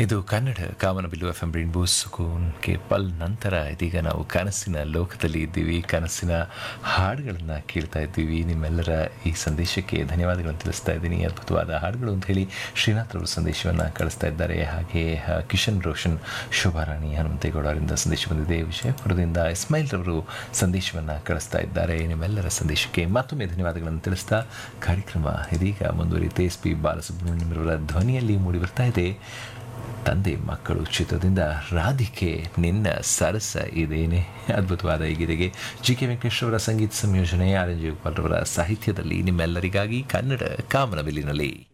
ಇದು ಕನ್ನಡ ಕಾಮನಬಿಲ್ಲು F M rainbow Sukoon Ke Pal ನಂತರ ಇದೀಗ ನಾವು ಕನಸಿನ ಲೋಕದಲ್ಲಿ ಇದ್ದೀವಿ ಕನಸಿನ ಹಾಡುಗಳನ್ನು ಕೇಳ್ತಾ ಇದ್ದೀವಿ ನಿಮ್ಮೆಲ್ಲರ ಈ ಸಂದೇಶಕ್ಕೆ ಧನ್ಯವಾದಗಳನ್ನು ತಿಳಿಸ್ತಾ ಇದ್ದೀನಿ ಅದ್ಭುತವಾದ ಹಾಡುಗಳು ಅಂತ ಹೇಳಿ ಶ್ರೀನಾಥ್ ಅವರು ಸಂದೇಶವನ್ನು ಕಳಿಸ್ತಾ ಇದ್ದಾರೆ ಹಾಗೆ ಆ, ಕಿಶನ್ ರೋಷನ್ ಶೋಭಾರಾಣಿ ಹನುಮಂತೇಗೌಡ ಅವರಿಂದ ಸಂದೇಶ ಬಂದಿದೆ ವಿಜಯಪುರದಿಂದ ಇಸ್ಮಾಯಿಲ್ ರವರು ಸಂದೇಶವನ್ನು ಕಳಿಸ್ತಾ ಇದ್ದಾರೆ ನಿಮ್ಮೆಲ್ಲರ ಸಂದೇಶಕ್ಕೆ ಮತ್ತೊಮ್ಮೆ ಧನ್ಯವಾದಗಳನ್ನು ತಿಳಿಸ್ತಾ ಕಾರ್ಯಕ್ರಮ ಇದೀಗ ಮುಂದುವರಿಯುತ್ತೆ ಎಸ್ ಪಿ ಬಾಲಸುಬ್ರಹ್ಮಣ್ಯಮರವರ ಧ್ವನಿಯಲ್ಲಿ ಮೂಡಿ ಬರ್ತಾ ಇದೆ ತಂದೆ ಮಕ್ಕಳು ಚಿತ್ರದಿಂದ ರಾಧಿಕೆ ನಿನ್ನ ಸರಸ ಇದೇನೆ ಅದ್ಭುತವಾದ ಈ ಗೀತೆಗೆ ಜಿ ಕೆ ವೆಂಕಟೇಶ್ ಅವರ ಸಂಗೀತ ಸಂಯೋಜನೆ ಆರ್ ಎನ್ ಜಯಗೋಪಾಲ್ ಅವರ ಸಾಹಿತ್ಯದಲ್ಲಿ ನಿಮ್ಮೆಲ್ಲರಿಗಾಗಿ ಕನ್ನಡ ಕಾಮನಬಿಲ್ಲಿನಲ್ಲಿ